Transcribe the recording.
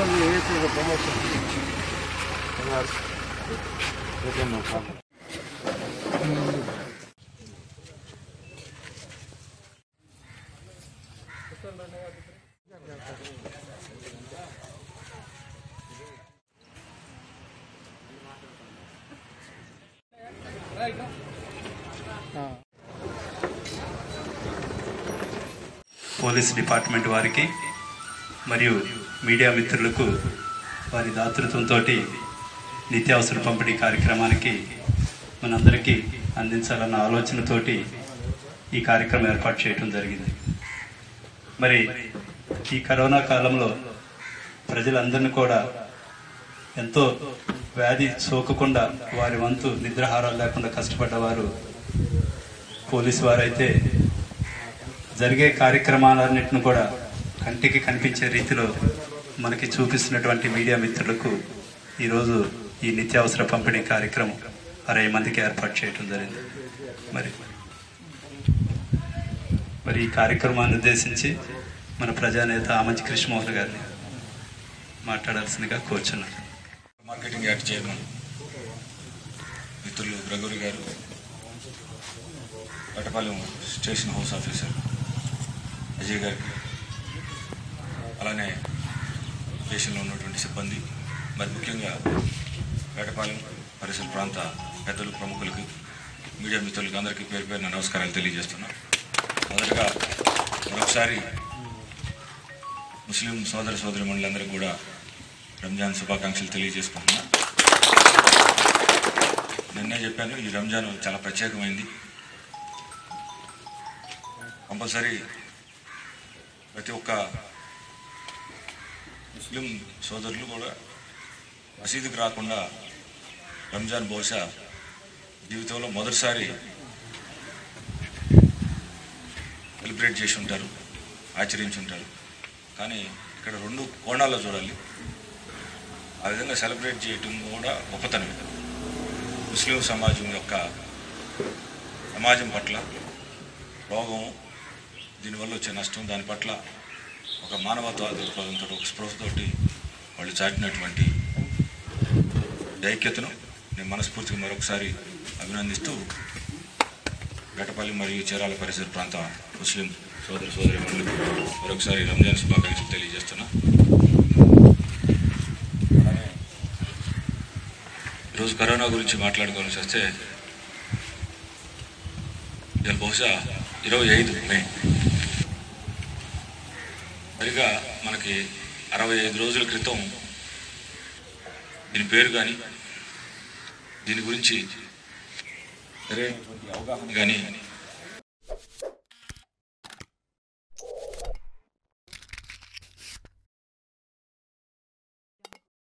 police department వారికి మరియు media మిత్రులకు వారి దాతృత్వంతో నిత్యావసర పంపిణీ కార్యక్రమానికి మనందరికీ అందించాలన్న ఆలోచనతోటి ఈ కార్యక్రమం ఏర్పాటు చేయడం జరిగింది మరి ఈ కరోనా కాలంలో ప్రజలందరినీ కూడా ఎంతో వ్యాధి సోకకుండా వారి వంతు నిద్రాహారాలు లేకుండా కష్టపడ్డవారు పోలీసు వారైతే జరిగే కార్యక్రమాలన్నింటిని కూడా కంటికి కనిపించే రీతిలో మనకి చూపిస్తున్నటువంటి మీడియా మిత్రులకు ఈరోజు ఈ నిత్యావసర పంపిణీ కార్యక్రమం అరవై మందికి ఏర్పాటు చేయడం జరిగింది మరి మరి ఈ కార్యక్రమాన్ని ఉద్దేశించి మన ప్రజానేత ఆమంచి కృష్ణమోహన్ గారిని మాట్లాడాల్సిందిగా కోరుచున్నాను మార్కెటింగ్ యాడ్ చైర్మన్ మిత్రులు గ్రగోరి గారు Vatapalem station house officer Ajay గారికి అలానే స్టేషన్లో ఉన్నటువంటి సిబ్బంది మరి ముఖ్యంగా వేటపాలెం పరిసర ప్రాంత పెద్దలు ప్రముఖులకు మీడియా మిత్రులకు అందరికీ పేరు పేరున నమస్కారాలు తెలియజేస్తున్నా మొదటగా మరొకసారి ముస్లిం సోదర సోదరి మండలందరికీ కూడా రంజాన్ శుభాకాంక్షలు తెలియజేసుకుంటున్నా నిన్నే చెప్పాను ఈ రంజాన్ చాలా ప్రత్యేకమైంది కంపల్సరీ ప్రతి ఒక్క ముస్లిం సోదరులు కూడా మసీదుకి రాకుండా రంజాన్ బహుశా జీవితంలో మొదటిసారి సెలబ్రేట్ చేసి ఉంటారు ఆచరించి ఉంటారు కానీ ఇక్కడ రెండు కోణాల్లో చూడాలి ఆ విధంగా సెలబ్రేట్ చేయటం కూడా గొప్పతనం ముస్లిం సమాజం యొక్క సమాజం పట్ల రోగం దీనివల్ల వచ్చే నష్టం దాని పట్ల ఒక మానవత్వ దృక్పథంతో ఒక స్పృహతోటి వాళ్ళు చాటినటువంటి ఐక్యతను నేను మనస్ఫూర్తిగా మరొకసారి అభినందిస్తూ గటపల్లి మరియు చీరాల పరిసర ప్రాంత ముస్లిం సోదర సోదరి మరొకసారి రంజాన్ శుభాకాంక్షలు తెలియజేస్తున్నా అలానే ఈరోజు కరోనా గురించి మాట్లాడుకోవాల్సి వస్తే ఇవాళ బహుశా ఇరవై ఐదు మే సరిగా మనకి అరవై ఐదు రోజుల క్రితం దీని పేరు కానీ దీని గురించి సరైనటువంటి అవగాహన కానీ